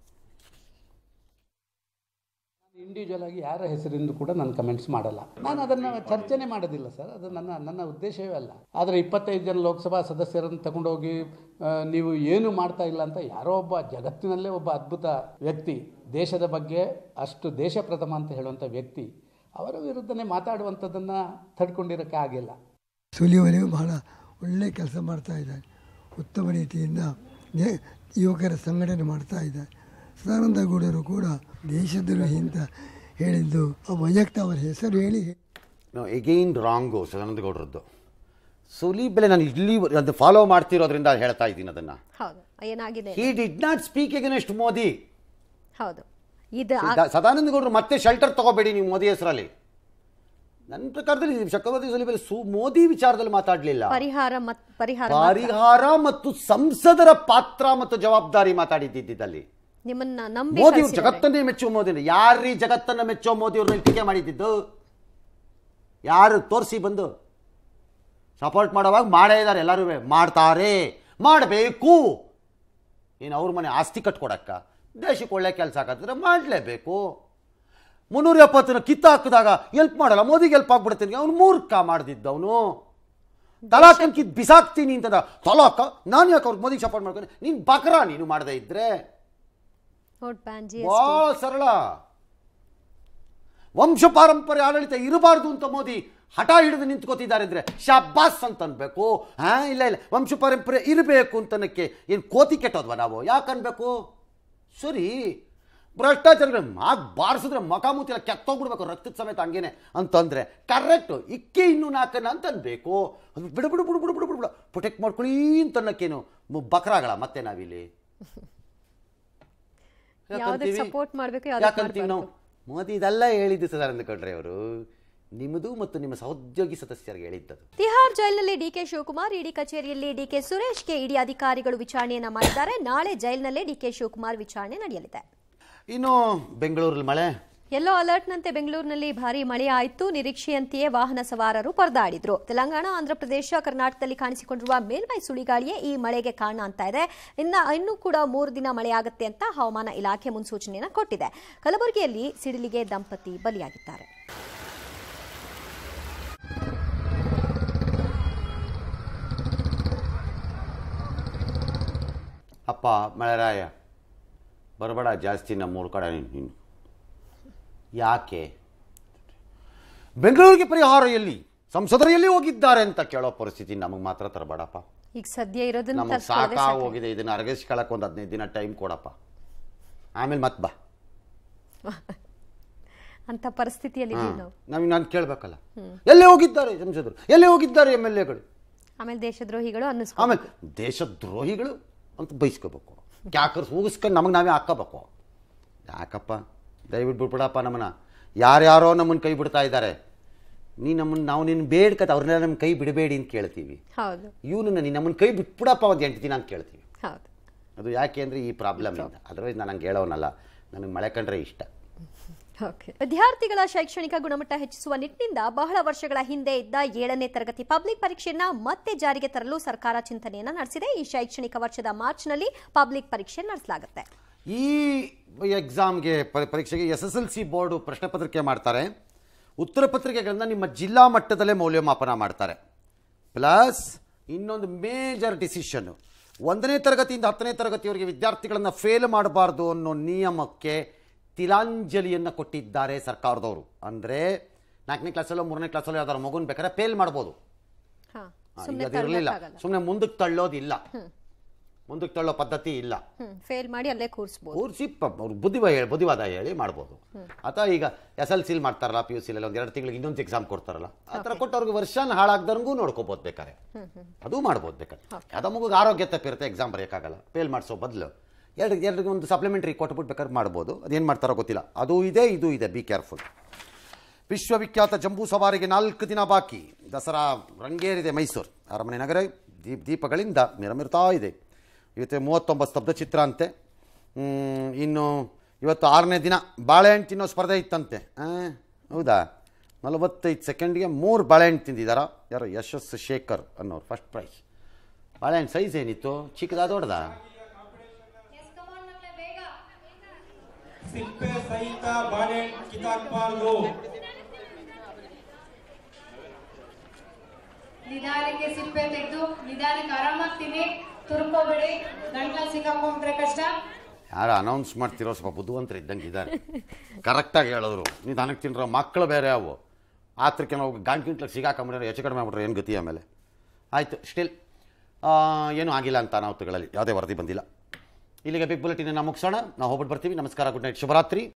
ಇಂಡಿವಿಜುವಲ್ ಆಗಿ ಯಾರ ಹೆಸರಿಂದ ಕೂಡ ನಾನು ಕಮೆಂಟ್ಸ್ ಮಾಡಲ್ಲ ನಾನು ಅದನ್ನು ಚರ್ಚೆನೆ ಮಾಡೋದಿಲ್ಲ ಸರ್ ಅದು ನನ್ನ ನನ್ನ ಉದ್ದೇಶವೇ ಅಲ್ಲ ಆದರೆ ಇಪ್ಪತ್ತೈದು ಜನ ಲೋಕಸಭಾ ಸದಸ್ಯರನ್ನು ತಗೊಂಡೋಗಿ ಆ, ನೀವು ಏನು ಮಾಡ್ತಾ ಇಲ್ಲ ಅಂತ ಯಾರೋ ಒಬ್ಬ ಜಗತ್ತಿನಲ್ಲೇ ಒಬ್ಬ ಅದ್ಭುತ ವ್ಯಕ್ತಿ ದೇಶದ ಬಗ್ಗೆ ಅಷ್ಟು ದೇಶ ಪ್ರಥಮ ಅಂತ ಹೇಳುವಂಥ ವ್ಯಕ್ತಿ ಅವರ ವಿರುದ್ಧನೇ ಮಾತಾಡುವಂಥದ್ದನ್ನು ತಡ್ಕೊಂಡಿರೋಕ್ಕೆ ಆಗಿಲ್ಲ ಸುಲಿಯವರೆಗೂ ಬಹಳ ಒಳ್ಳೆ ಕೆಲಸ ಮಾಡ್ತಾ ಇದ್ದಾರೆ ಉತ್ತಮ ರೀತಿಯಿಂದ ದೇ- ಯುವಕರ ಸಂಘಟನೆ ಮಾಡ್ತಾ ಇದ್ದಾರೆ ಸದಾನಂದ ಗೌಡರು ಕೂಡ ದೇಶದ್ರೋಹಿ ಅಂತ ಹೇಳಿದ್ದು ಆ ವೈಯಕ್ತಿಕ ಅವರ ಹೆಸರು ಹೇಳಿ ಎಗೈನ್ ರಾಂಗು ಸದಾನಂದ ಗೌಡ್ರದ್ದು ಸೂಲಿ ಬೆಲೆ ನಾನು ಇಲ್ಲಿ ಅದು ಫಾಲೋ ಮಾಡ್ತಿರೋದ್ರಿಂದ ಹೇಳ್ತಾ ಇದ್ದೀನಿ ಅದನ್ನು ಹೌದು ಏನಾಗಿದೆ he did not speak against Modi ಹೌದು ಇದು ಆ- ದ- ಸದಾನಂದ ಗೌಡರು ಮತ್ತೆ ಶೆಲ್ಟರ್ ತಗೋಬೇಡಿ ನೀವು ಮೋದಿ ಹೆಸರಲ್ಲಿ ನನ್ನ ಪ್ರಕಾರದಲ್ಲಿ ಚಕ್ರವರ್ತಿ ಸೂಲಿಬೆಲೆ ಸು ಮೋದಿ ವಿಚಾರದಲ್ಲಿ ಮಾತಾಡಲಿಲ್ಲ ಪರಿಹಾರ ಮತ್ ಪರಿಹಾರ ಮಾತ್ರ. ಪರಿಹಾರ ಮತ್ತು ಸಂಸದರ ಪಾತ್ರ ಮತ್ತು ಜವಾಬ್ದಾರಿ ಮಾತಾಡಿದ್ದಿದ್ದಲ್ಲಿ ನಿಮ್ಮನ್ನ ನಂಬಿ ಮೋದಿ ಕಳ್ಸಿದ್ದಾರೆ. ಜಗತ್ತನ್ನೇ ಮೆಚ್ಚುವ ಮೋದಿ ಯಾರೀ ಜಗತ್ತನ್ನ ಮೆಚ್ಚೋ ಮೋದಿ ಅವ್ರನ್ನ ಟೀಕೆ ಮಾಡಿದ್ದಿದ್ದು ಯಾರು ತೋರಿಸಿ ಬಂದು ಸಪೋರ್ಟ್ ಮಾಡೋವಾಗ ಮಾಡೇ ಇದ್ದಾರೆ ಎಲ್ಲರೂ ಮಾಡ್ತಾರೆ ಮಾಡಬೇಕು ಏನು ಅವ್ರ ಮನೆ ಆಸ್ತಿ ಕಟ್ಕೊಡಕ್ಕ ದೇಶಕ್ಕೆ ಒಳ್ಳೆ ಕೆಲಸ ಹಾಕಿದ್ರೆ ಮಾಡಲೇಬೇಕು ಮುನ್ನೂರ ಎಪ್ಪತ್ತನ ಕಿತ್ತಾಕಿದಾಗ ಎಲ್ಪ್ ಮಾಡಲ್ಲ ಮೋದಿಗೆ ಎಲ್ಪ್ ಆಗ್ಬಿಡ್ತೀನಿ ಅವ್ನು ಮೂರ್ಖ ಮಾಡ್ದಿದ್ದು ಅವನು ತಲಾಖನ್ ಕಿತ್ ಬಿಸಾಕ್ತೀನಿ ಅಂತದ ತಲಾಕ ನಾನು ಯಾಕೆ ಅವ್ರಿಗೆ ಮೋದಿಗೆ ಸಪೋರ್ಟ್ ಮಾಡ್ಕೊಂಡು ನೀನು ಬಕ್ರ ನೀನು ಮಾಡದೇ ಇದ್ರೆ ನೋಟ್ ಬ್ಯಾನ್ ಜಿ ಬಹಳ ಸರಳ ವಂಶ ಪಾರಂಪರ್ಯ ಆಡಳಿತ ಇರಬಾರ್ದು ಅಂತ ಮೋದಿ ಹಠ ಹಿಡಿದು ನಿಂತ್ಕೋತಿದ್ದಾರೆ ಅಂದ್ರೆ ಶಾಬಾಸ್ ಅಂತ ಅನ್ಬೇಕು ಹಾ ಇಲ್ಲ ಇಲ್ಲ ವಂಶ ಪಾರಂಪರ್ಯ ಇರಬೇಕು ಅಂತನಕ್ಕೆ ಏನು ಕೋತಿ ಕೆಟ್ಟೋದ್ವಾ ನಾವು ಯಾಕೆ ಅನ್ಬೇಕು ಸರಿ ಭ್ರಷ್ಟಾಚಾರಗಳು ಮಾಗ್ ಬಾರಿಸಿದ್ರೆ ಮಕಾಮೂತಿ ಎಲ್ಲ ಕೆತ್ತೋಗ್ಬಿಡ್ಬೇಕು ರಕ್ತದ ಸಮೇತ ಹಂಗೇನೆ ಅಂತಂದ್ರೆ ಕರೆಕ್ಟು ಇಕ್ಕೆ ಇನ್ನೂ ನಾಲ್ಕನ ಅಂತ ಅನ್ಬೇಕು ಅದು ಬಿಡು ಬಿಡು ಬಿಡು ಬಿಡು ಬಿಡು ಬಿಡು ಬಿಡು ಪ್ರೊಟೆಕ್ಟ್ ಮಾಡ್ಕೊಳ್ಳಿ ಅಂತ ಅನ್ನಕ್ಕೇನು ಮು- ಬಕ್ರಾಗಳ ಮತ್ತೆ ನಾವಿಲ್ಲಿ ಯಾವ್ದಕ್ಕೆ ಯಾಕಂತೀವಿ? ಸಪೋರ್ಟ್ ಮಾಡ್ಬೇಕು ಯಾವ್ದಕ್ಕೆ ಯಾಕಂತೀವಿ ನಾವು ಮೋದಿ ಇದೆಲ್ಲ ಹೇಳಿದ್ದು ಸದಾನಂದ ಗೌಡ್ರೆ ಅವರು ನಿಮ್ಮದು ಮತ್ತು ನಿಮ್ಮ ಸಹೋದ್ಯೋಗಿ ಸದಸ್ಯರಿಗೆ ಹೇಳಿದ್ದದು ತಿಹಾರ್ ಜೈಲಿನಲ್ಲಿ ಡಿಕೆ ಶಿವಕುಮಾರ್ ಇಡಿ ಕಚೇರಿಯಲ್ಲಿ ಡಿಕೆ ಸುರೇಶ್ಗೆ ಇಡಿ ಅಧಿಕಾರಿಗಳು ವಿಚಾರಣೆಯನ್ನ ಮಾಡಿದ್ದಾರೆ ನಾಳೆ ಜೈಲಿನಲ್ಲೇ ಡಿಕೆ ಶಿವಕುಮಾರ್ ವಿಚಾರಣೆ ನಡೆಯಲಿದೆ ಇನ್ನು ಬೆಂಗಳೂರಲ್ಲಿ ಮಳೆ ಯೆಲ್ಲೋ ಅಲರ್ಟ್ನಂತೆ ಬೆಂಗಳೂರಿನಲ್ಲಿ ಭಾರೀ ಮಳೆ ಆಯಿತು ನಿರೀಕ್ಷೆಯಂತೆಯೇ ವಾಹನ ಸವಾರರು ಪರದಾಡಿದ್ರು ತೆಲಂಗಾಣ ಆಂಧ್ರಪ್ರದೇಶ ಕರ್ನಾಟಕದಲ್ಲಿ ಕಾಣಿಸಿಕೊಂಡಿರುವ ಮೇಲ್ಮೈ ಸುಳಿಗಾಳಿಯೇ ಈ ಮಳೆಗೆ ಕಾರಣ ಅಂತ ಇದೆ ಇನ್ನ ಇನ್ನೂ ಕೂಡ ಮೂರು ದಿನ ಮಳೆಯಾಗುತ್ತೆ ಅಂತ ಹವಾಮಾನ ಇಲಾಖೆ ಮುನ್ಸೂಚನೆಯನ್ನ ಕೊಟ್ಟಿದೆ ಕಲಬುರಗಿಯಲ್ಲಿ ಸಿಡಿಲಿಗೆ ದಂಪತಿ ಬಲಿಯಾಗಿದ್ದಾರೆ ಅಪ್ಪ ಮಳೆರಾಯ ಬರಬೇಡ ಜಾಸ್ತಿ ನಮ್ಮೂರ ಕಡೆ ನೀನು ನೀನು ಯಾಕೆ ಬೆಂಗಳೂರಿಗೆ ಪರಿಹಾರ ಎಲ್ಲಿ ಸಂಸದರು ಎಲ್ಲಿ ಹೋಗಿದ್ದಾರೆ ಅಂತ ಕೇಳೋ ಪರಿಸ್ಥಿತಿ ನಮಗೆ ಮಾತ್ರ ತರಬೇಡಪ್ಪ ಈಗ ಸದ್ಯ ಇರೋದನ್ನ ನಮಗೆ ತರ್ಸ್ಕೊಳ್ಳೋದೇ ಸಾಕಾಗಿ ಸಾಕು. ಹೋಗಿದೆ ಇದನ್ನು ಅರಗಿಸ್ಕೊಳಕ್ಕೆ ಒಂದು ಹದಿನೈದು ದಿನ ಟೈಮ್ ಕೊಡಪ್ಪ ಆಮೇಲೆ ಮತ್ತೆ ಬಾ ಅಂತ ಪರಿಸ್ಥಿತಿಯಲ್ಲಿ ಇದೀವಿ ನಾವು ನಮಗೆ ನಾನು ಕೇಳಬೇಕಲ್ಲ ಹ್ಮ್. ಎಲ್ಲೇ ಹೋಗಿದ್ದಾರೆ ಸಂಸದರು ಎಲ್ಲೇ ಹೋಗಿದ್ದಾರೆ ಎಮ್ ಎಲ್ ಎಗಳು ಆಮೇಲೆ ದೇಶದ್ರೋಹಿಗಳು ಅನ್ನಿಸ್ಕೊ ಆಮೇಲೆ ದೇಶದ್ರೋಹಿಗಳು ಅಂತ ಬೈಸ್ಕೋಬೇಕು ಕ್ಯಾಕರ್ಸ್ ಹೋಗಿಸ್ಕೊಂಡು ನಮಗೆ ನಾವೇ ಹಾಕೋಬೇಕು ಯಾಕಪ್ಪ ದಯವಿಟ್ಟು ಬಿಟ್ಬಿಡಪ್ಪ ನಮ್ಮನ್ನ ಯಾರ್ಯಾರೋ ನಮ್ಮನ್ನು ಕೈ ಬಿಡ್ತಾ ಇದ್ದಾರೆ ನೀ ನಮ್ಮನ್ನು ನಾವು ನಿನ್ನ ಬೇಡ್ಕತ್ತ ಅವ್ರನ್ನೆಲ್ಲ ನಮ್ಮ ಕೈ ಬಿಡಬೇಡಿ ಅಂತ ಕೇಳ್ತೀವಿ ಹೌದು ಇವನು ನೀನು ನಮ್ಮನ್ನು ಕೈ ಬಿಟ್ಬಿಡಪ್ಪ ಒಂದು ಎಂಟು ದಿನ ಅಂತ ಕೇಳ್ತೀವಿ ಹೌದು ಅದು ಯಾಕೆ ಅಂದರೆ ಈ ಪ್ರಾಬ್ಲಮ್ ಇಂದ ಅದರ್ವೈಸ್ ನಾನು ಹಂಗೆ ಹೇಳೋನಲ್ಲ ನನಗೆ ಮಳೆ ಕಂಡ್ರೆ ಇಷ್ಟ ಓಕೆ ವಿದ್ಯಾರ್ಥಿಗಳ ಶೈಕ್ಷಣಿಕ ಗುಣಮಟ್ಟ ಹೆಚ್ಚಿಸುವ ನಿಟ್ಟಿನಿಂದ ಬಹಳ ವರ್ಷಗಳ ಹಿಂದೆ ಇದ್ದ ಏಳನೇ ತರಗತಿ ಪಬ್ಲಿಕ್ ಪರೀಕ್ಷೆಯನ್ನ ಮತ್ತೆ ಜಾರಿಗೆ ತರಲು ಸರ್ಕಾರ ಚಿಂತನೆಯನ್ನ ನಡೆಸಿದೆ ಈ ಶೈಕ್ಷಣಿಕ ವರ್ಷದ ಮಾರ್ಚ್ನಲ್ಲಿ ಪಬ್ಲಿಕ್ ಪರೀಕ್ಷೆ ನಡೆಸಲಾಗುತ್ತೆ ಈ ಎಕ್ಸಾಮ್ಗೆ ಪ- ಪರೀಕ್ಷೆಗೆ S S L C board ಪ್ರಶ್ನೆ ಪತ್ರಿಕೆ ಮಾಡ್ತಾರೆ ಉತ್ತರ ಪತ್ರಿಕೆಗಳನ್ನ ನಿಮ್ಮ ಜಿಲ್ಲಾ ಮಟ್ಟದಲ್ಲೇ ಮೌಲ್ಯಮಾಪನ ಮಾಡ್ತಾರೆ ಪ್ಲಸ್ ಇನ್ನೊಂದು ಮೇಜರ್ ಡಿಸಿಷನ್ನು ಒಂದನೇ ತರಗತಿಯಿಂದ ಹತ್ತನೇ ತರಗತಿಯವರೆಗೆ ವಿದ್ಯಾರ್ಥಿಗಳನ್ನು ಫೇಲ್ ಮಾಡಬಾರ್ದು ಅನ್ನೋ ನಿಯಮಕ್ಕೆ ತಿಲಾಂಜಲಿಯನ್ನು ಕೊಟ್ಟಿದ್ದಾರೆ ಸರ್ಕಾರದವರು ಅಂದರೆ ನಾಲ್ಕನೇ ಕ್ಲಾಸಲ್ಲೋ ಮೂರನೇ ಕ್ಲಾಸಲ್ಲೋ ಯಾವ್ದಾದ್ರು ಮಗುನ ಬೇಕಾದ್ರೆ ಫೇಲ್ ಮಾಡ್ಬೋದು ಹಾ ಹಾ, ಸುಮ್ನೆ ಈಗ ಅದು ಇರಲಿಲ್ಲ ತಳ್ಳಕ್ಕಾಗಲ್ಲ. ಸುಮ್ಮನೆ ಮುಂದಕ್ಕೆ ತಳ್ಳೋದಿಲ್ಲ ಮುಂದಕ್ಕೆ ತಳ್ಳೋ ಪದ್ಧತಿ ಇಲ್ಲ ಹ್ಮ್ ಫೇಲ್ ಮಾಡಿ ಅಲ್ಲೇ ಕೂರಿಸ್ಬೋದು ಕೂರಿಸಿ ಅವ್ರು ಬುದ್ಧಿವ ಹೇಳಿ ಬುದ್ಧಿವಾದ ಹೇಳಿ ಮಾಡ್ಬೋದು ಅಥವಾ ಈಗ ಎಸ್ ಎಲ್ ಸಿಲ್ ಮಾಡ್ತಾರಲ್ಲ ಪಿ ಯು ಸಿಲೆಲ್ಲ ಒಂದು ಎರಡು ತಿಂಗಳಿಗೆ ಇನ್ನೊಂದು ಎಕ್ಸಾಮ್ ಕೊಡ್ತಾರಲ್ಲ ಆ ಥರ ಕೊಟ್ಟು ಅವ್ರಿಗೆ ವರ್ಷನ ಹಾಳಾಗ್ದಂಗೂ ನೋಡ್ಕೋಬೋದು ಬೇಕಾರೆ ಅದು ಮಾಡ್ಬೋದು ಬೇಕಾದ್ರೆ ಯಾವುದೋ ಮಗುಗೆ ಆರೋಗ್ಯ ತಪ್ಪಿರುತ್ತೆ ಎಕ್ಸಾಮ್ ಬರೆಯೋಕ್ಕಾಗಲ್ಲ ಫೇಲ್ ಮಾಡಿಸೋ ಬದಲು ಎರಡು ಎರಡು ಒಂದು ಸಪ್ಲಿಮೆಂಟ್ರಿ ಕೊಟ್ಬಿಟ್ಟು ಬೇಕಾದ್ರೆ ಮಾಡ್ಬೋದು ಅದೇನು ಮಾಡ್ತಾರೋ ಗೊತ್ತಿಲ್ಲ ಅದು ಇದೆ ಇದು ಇದೆ ಬಿ ಕೇರ್ಫುಲ್ ವಿಶ್ವವಿಖ್ಯಾತ ಜಂಬೂ ಸವಾರಿಗೆ ನಾಲ್ಕು ದಿನ ಬಾಕಿ ದಸರಾ ರಂಗೇರಿದೆ ಮೈಸೂರು ಅರಮನೆ ನಗರ ದೀಪ ದೀಪಗಳಿಂದ ಮಿರಮಿರ್ತಾ ಇದೆ ಇವತ್ತು ಮೂವತ್ತೊಂಬತ್ತು ಸ್ತಬ್ಧ ಚಿತ್ರ ಅಂತೆ ಹ್ಮ್, ಇನ್ನು ಇವತ್ತು ಆರನೇ ದಿನ ಬಾಳೆಹಣ್ಣು ತಿನ್ನೋ ಸ್ಪರ್ಧೆ ಇತ್ತಂತೆ ಆ, ಹೌದಾ ನಲವತ್ತೈದು ಸೆಕೆಂಡ್ಗೆ ಮೂರು ಬಾಳೆಹಣ್ಣು ತಿಂದಿದ್ದಾರ ಯಾರು ಯಶಸ್ ಶೇಖರ್ ಅನ್ನೋರು ಫಸ್ಟ್ ಪ್ರೈಸ್ ಬಾಳೆಹಣ್ಣು ಸೈಜ್ ಏನಿತ್ತು ಚಿಕ್ಕದಾ ದೊಡ್ಡದಾ ಸಿಪ್ಪೆ ಸಹಿತ ಬಾಳೆಹಣ್ಣು ಕಿತ್ತಾಕ್ಬಾರ್ದು ನಿಧಾನಕ್ಕೆ ಸಿಪ್ಪೆ ತೆಗೆದು ನಿಧಾನಕ್ಕೆ ಆರಾಮಾಗಿ ತಿನ್ನಿ ತುರ್ಕೋಬೇಡಿ ಗಂಟ್ಲಲ್ಲಿ ಸಿಕ್ಕಾಕೊಂಡ್ರೆ ಕಷ್ಟ ಯಾರು ಅನೌನ್ಸ್ ಮಾಡ್ತಿರೋ ಸ್ವಲ್ಪ ಬುದ್ಧಿವಂತರು ಇದ್ದಂಗೆ ಇದ್ದಾರೆ ಕರೆಕ್ಟಾಗಿ ಹೇಳಿದ್ರು ನಿಧಾನಕ್ಕೆ ತಿನ್ರೋ ಮಕ್ಕಳು ಬೇರೆ ಅವು ಆತ್ರಕ್ಕೆ ನಾವು ಗಂಟು ಗಂಟ್ಲಿಗೆ ಸಿಗಾಕೊಂಬಿಟ್ರೆ ಹೆಚ್ಚು ಕಡಿಮೆ ಆಗ್ಬಿಟ್ರೆ ಏನು ಗತಿ ಆಮೇಲೆ ಆಯಿತು ಸ್ಟಿಲ್ ಏನೂ ಆಗಿಲ್ಲ ಅಂತ ಅನಾಹುತಗಳಲ್ಲಿ ಯಾವುದೇ ವರದಿ ಬಂದಿಲ್ಲ ಇಲ್ಲಿಗೆ ಬಿಗ್ ಬುಲೆಟಿನ ನಾವು ಮುಗಿಸೋಣ ನಾವು ಹೋಗ್ಬಿಟ್ಟು ಬರ್ತೀವಿ ನಮಸ್ಕಾರ ಗುಡ್ ನೈಟ್ ಶುಭರಾತ್ರಿ